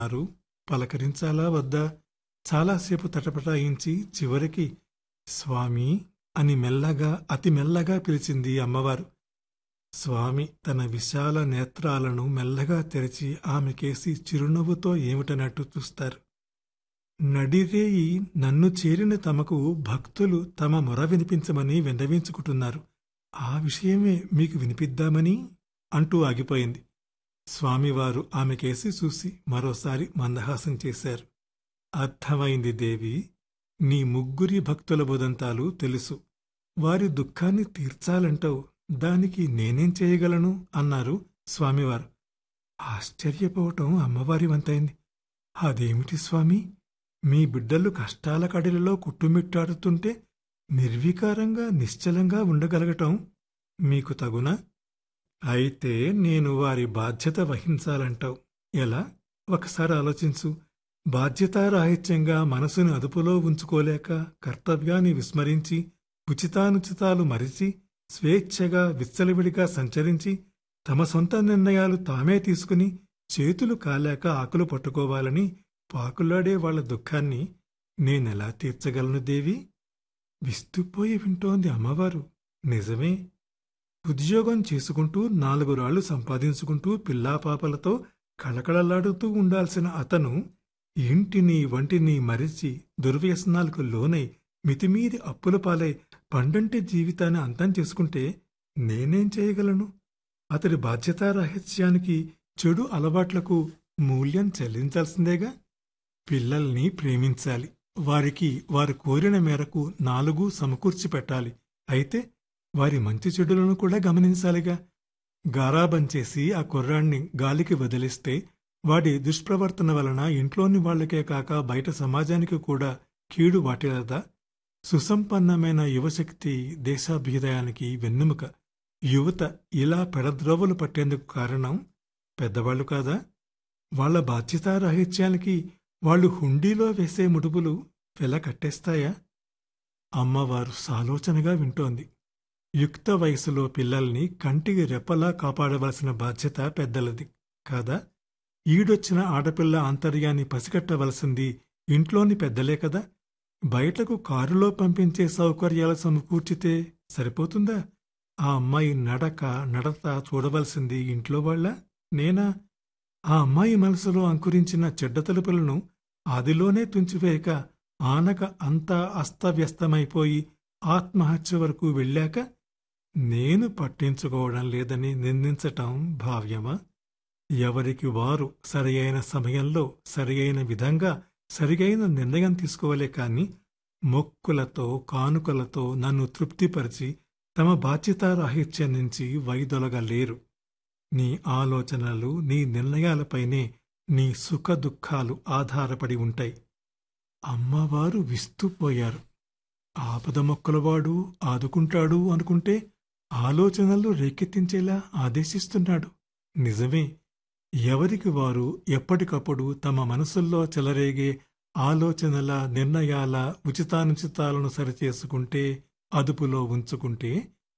అన్నారు పలకరించాలా వద్దా చాలాసేపు తటపటాయించి చివరికి స్వామి అని మెల్లగా అతి మెల్లగా పిలిచింది అమ్మవారు స్వామి తన విశాల నేత్రాలను మెల్లగా తెరిచి ఆమెకేసి చిరునవ్వుతో ఏమిటనట్టు చూస్తారు నడిరేయి నన్ను చేరిన తమకు భక్తులు తమ మొర వినిపించమని విన్నవించుకుంటున్నారు ఆ విషయమే మీకు వినిపిద్దామని అంటూ ఆగిపోయింది స్వామివారు ఆమెకేసి చూసి మరోసారి మందహాసం చేశారు అర్థమైంది దేవి నీ ముగ్గురి భక్తుల బుదంతాలు తెలుసు వారి దుఃఖాన్ని తీర్చాలంటావు దానికి నేనేం చేయగలను అన్నారు స్వామివారు ఆశ్చర్యపోవటం అమ్మవారి వంతైంది అదేమిటి స్వామి మీ బిడ్డలు కష్టాల కడలిలో కుట్టుమిట్టాడుతుంటే నిర్వికారంగా నిశ్చలంగా ఉండగలగటం మీకు తగునా అయితే నేను వారి బాధ్యత వహించాలంటావు ఎలా ఒకసారి ఆలోచించు బాధ్యతారాహిత్యంగా మనసును అదుపులో ఉంచుకోలేక కర్తవ్యాన్ని విస్మరించి ఉచితానుచితాలు మరిచి స్వేచ్ఛగా విచ్చలవిడిగా సంచరించి తమ సొంత నిర్ణయాలు తామే తీసుకుని చేతులు కాలేక ఆకులు పట్టుకోవాలని పాకులాడే వాళ్ల దుఃఖాన్ని నేనెలా తీర్చగలను దేవి విస్తుపోయి వింటోంది అమ్మవారు నిజమే ఉద్యోగం చేసుకుంటూ నాలుగు రాళ్లు సంపాదించుకుంటూ పిల్లాపాపలతో కళకళలాడుతూ ఉండాల్సిన అతను ఇంటిని వంటిని మరిచి దుర్వ్యసనాలకు లోనై మితిమీరి అప్పుల పాలై పండంటి జీవితాన్ని అంతం చేసుకుంటే నేనేం చేయగలను అతడి బాధ్యతారాహిత్యానికి చెడు అలవాట్లకు మూల్యం చెల్లించాల్సిందేగా పిల్లల్ని ప్రేమించాలి వారికి వారు కోరిన మేరకు నాలుగు సమకూర్చి పెట్టాలి అయితే వారి మంచి చెడులను కూడా గమనించాలిగా గారాబం చేసి ఆ కుర్రాణ్ణి గాలికి వదిలిస్తే వాడి దుష్ప్రవర్తన వలన ఇంట్లోని వాళ్లకే కాక బయట సమాజానికి కూడా కీడు వాటిల్లదా సుసంపన్నమైన యువశక్తి దేశాభ్యుదయానికి వెన్నెముక యువత ఇలా పెడద్రోవలు పట్టేందుకు కారణం పెద్దవాళ్లు కాదా వాళ్ల బాధ్యతారాహిత్యానికి వాళ్లు హుండీలో వేసే ముడుపులు వెల కట్టేస్తాయా అమ్మవారు సాలోచనగా వింటోంది యుక్త వయసులో పిల్లల్ని కంటికి రెప్పలా కాపాడవలసిన బాధ్యత పెద్దలది కాదా ఈడొచ్చిన ఆడపిల్ల ఆంతర్యాన్ని పసిగట్టవలసింది ఇంట్లోని పెద్దలే కదా బయటకు కారులో పంపించే సౌకర్యాలు సమకూర్చితే సరిపోతుందా ఆ అమ్మాయి నడక నడత చూడవలసింది ఇంట్లో వాళ్ళ నేనా ఆ అమ్మాయి మనసులో అంకురించిన చెడ్డ తలుపులను ఆదిలోనే తుంచివేయక ఆనక అంతా అస్తవ్యస్తమైపోయి ఆత్మహత్య వరకు వెళ్ళాక నేను పట్టించుకోవడం లేదని నిందించటం భావ్యమా ఎవరికి వారు సరియైన సమయంలో సరియైన విధంగా సరియైన నిర్ణయం తీసుకోవలే కాని మొక్కులతో కానుకలతో నన్ను తృప్తిపరిచి తమ బాధ్యతారాహిత్యం నుంచి వైదొలగలేరు నీ ఆలోచనలు నీ నిర్ణయాలపైనే నీ సుఖ దుఃఖాలు ఆధారపడి ఉంటాయి అమ్మవారు విస్తుపోయారు ఆపద మొక్కలవాడు ఆదుకుంటాడు అనుకుంటే ఆలోచనలు రేకెత్తించేలా ఆదేశిస్తున్నాడు నిజమే ఎవరికి వారు ఎప్పటికప్పుడు తమ మనసుల్లో చెలరేగే ఆలోచనల నిర్ణయాల ఉచితానుచితాలను సరిచేసుకుంటే అదుపులో ఉంచుకుంటే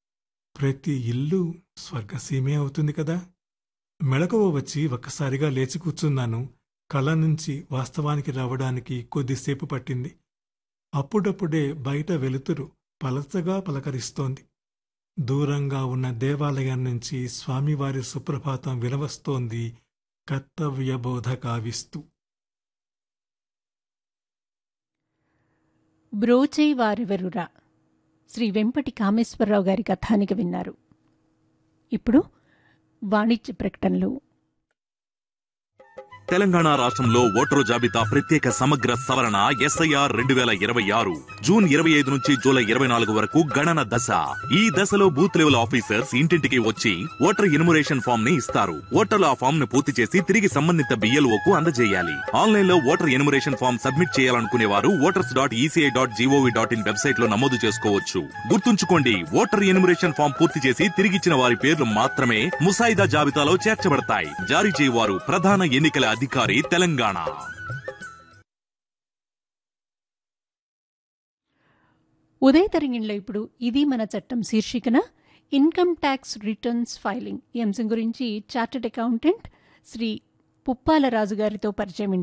ప్రతి ఇల్లు స్వర్గసీమే అవుతుంది కదా మెళకువ వచ్చి ఒక్కసారిగా లేచి కూర్చున్నాను కళ నుంచి వాస్తవానికి రావడానికి కొద్దిసేపు పట్టింది అప్పుడప్పుడే బయట వెలుతురు పలచగా పలకరిస్తోంది దూరంగా ఉన్న దేవాలయం నుంచి స్వామివారి సుప్రభాతం వినవస్తోంది కర్తవ్యబోధ కావిస్తూ బ్రోచై వారెవరురా శ్రీ వెంపటి కామేశ్వరరావు గారి కథానిక విన్నారు ఇప్పుడు వాణిజ్య ప్రకటనలు తెలంగాణ రాష్ట్రంలో ఓటరు జాబితా ప్రత్యేక సమగ్ర సవరణ ఎస్ఐఆర్ రెండు వేల ఇరవై ఆరు జూన్ ఇరవై ఐదు నుంచి జూలై ఇరవై నాలుగు వరకు గణన దశ ఈ దశలో బూత్ లెవెల్ ఆఫీసర్స్ ఇంటింటికి వచ్చి ఓటర్ ఇనుమరేషన్ ఫామ్ ని ఇస్తారు ఓటర్లు ఆ ఫామ్ ను పూర్తి చేసి తిరిగి సంబంధిత బిఎల్ఓ కు అందజేయాలి ఆన్లైన్ లో ఓటర్ ఎనుమరేషన్ ఫామ్ సబ్మిట్ చేయాలనుకునే వారు voters dot ECI dot G O V dot in website లో నమోదు చేసుకోవచ్చు గుర్తుంచుకోండి ఓటర్ ఎనుమరేషన్ ఫామ్ పూర్తి చేసి తిరిగిచ్చిన వారి పేర్లు మాత్రమే ముసాయిదా జాబితాలో చేర్చబడతాయి జారీ చేయవారు ప్రధాన ఎన్నికల అధికారి తెలంగాణ ఉదయ తరంగిణిలో ఇప్పుడు ఇది మన చట్టం శీర్షికన ఇన్కమ్ ట్యాక్స్ రిటర్న్స్ ఫైలింగ్ ఈ అంశం గురించి చార్టెడ్ అకౌంటెంట్ శ్రీ పుప్పాల రాజుగారితో పరిచయం